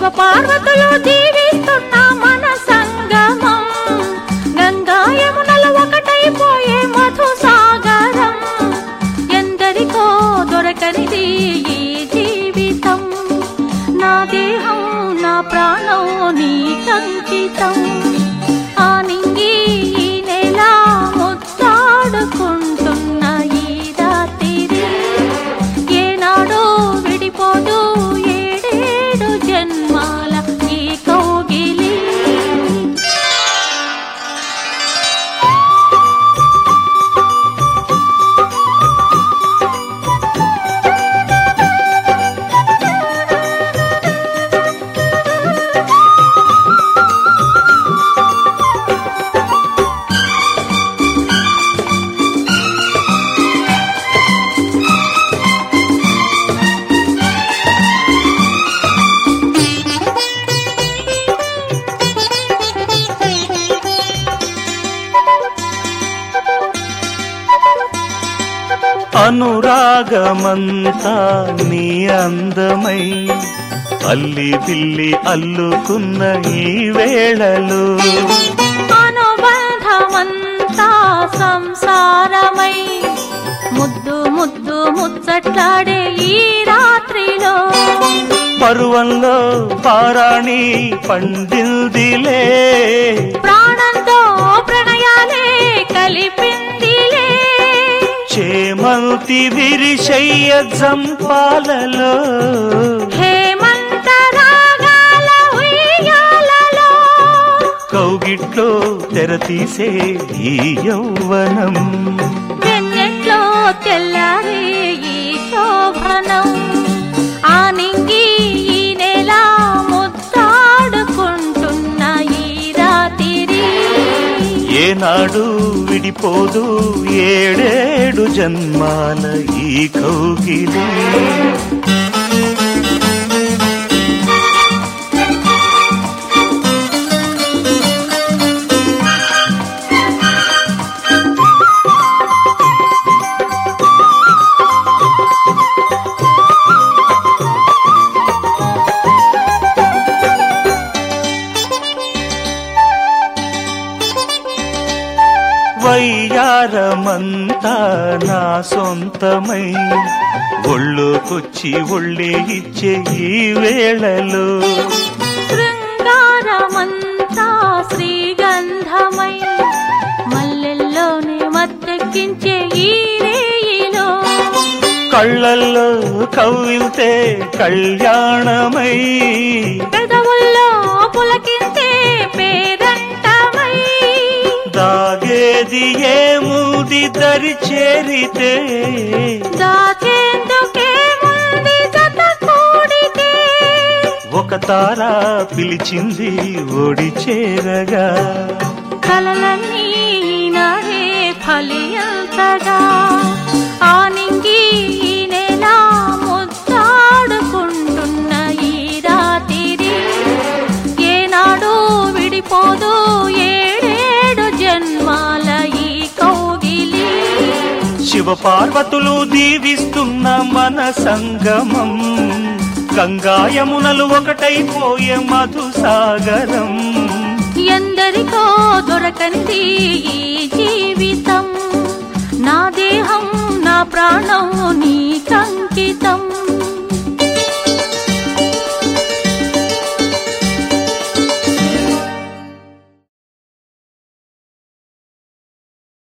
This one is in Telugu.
పార్వతులు దీవిస్తున్న మన సంగమం గంగా యమునల ఒకటైపోయే మధు సాగరం ఎందరికో దొరకనిది ఈ జీవితం నా దేహం నా ప్రాణం నీ కంకితం ఆ నింగి ఈ నెల ముద్దాడుకుంటున్న ఈ రాత్రి ఏనాడో విడిపోదు ఏడేడు జన్మాల ఈ కౌగిలి అనురాగమంతా నీ అందమై అల్లి పిల్లి అల్లుకున్న ఈ వేళలో అనుబంధమంతా సంసారమై ముద్దు ముద్దు ముచ్చట్లాడే ఈ రాత్రిలో పరువంలో పారాణి పండిల్దిలే ప్రాణంతో ప్రణయాలే కలిపిందిలే చేమంతి విరిశయ్య జంపాలలో హేమంత రాగాల ఉయ్యాలలో కౌగిట్లో తెరతీసే ఈ యౌవనం వెన్నెట్లో తెల్లారే ఈ శోభనం ఆ నింగి ఈ నెల ముద్దాడుకుంటున్న ఈ రాత్రి ఏనాడు విడిపోదు ఏడేడు జన్మాల ఈ కౌగిలి వయ్యారమంతా నా సొంతమై ఒళ్ళోకొచ్చి ఒళ్ళే ఇచ్చే ఈ వేళలో శృంగారమంతా శ్రీగంధమై మల్లెల్లోనే మత్తెక్కించే ఈ రేయిలో కళ్ళల్లో కవ్వితే కళ్యాణమై పెదవుల్లో పులకించే పేరంటమై దాగేది ఏముది దరి చేరితే దాచేందుకే ముందు జత కూడితే ఒక తార పిలిచింది ఓడి చేరగా కలలన్నీ నాడే ఫలియంతగా ఆ నింగి ఈ నెల ముద్దాడుకుంటున్న ఈ రాత్రి ఏనాడు విడిపోదు ఏడేడు జన్మాల ఈ కౌగిలి శివ పార్వతులు దీవిస్తున్న మన సంగమం గంగాయమునలు ఒకటైపోయే మధుసాగరం ఎందరికో దొరకనిది ఈ జీవితం నా దేహం నా ప్రాణం నీ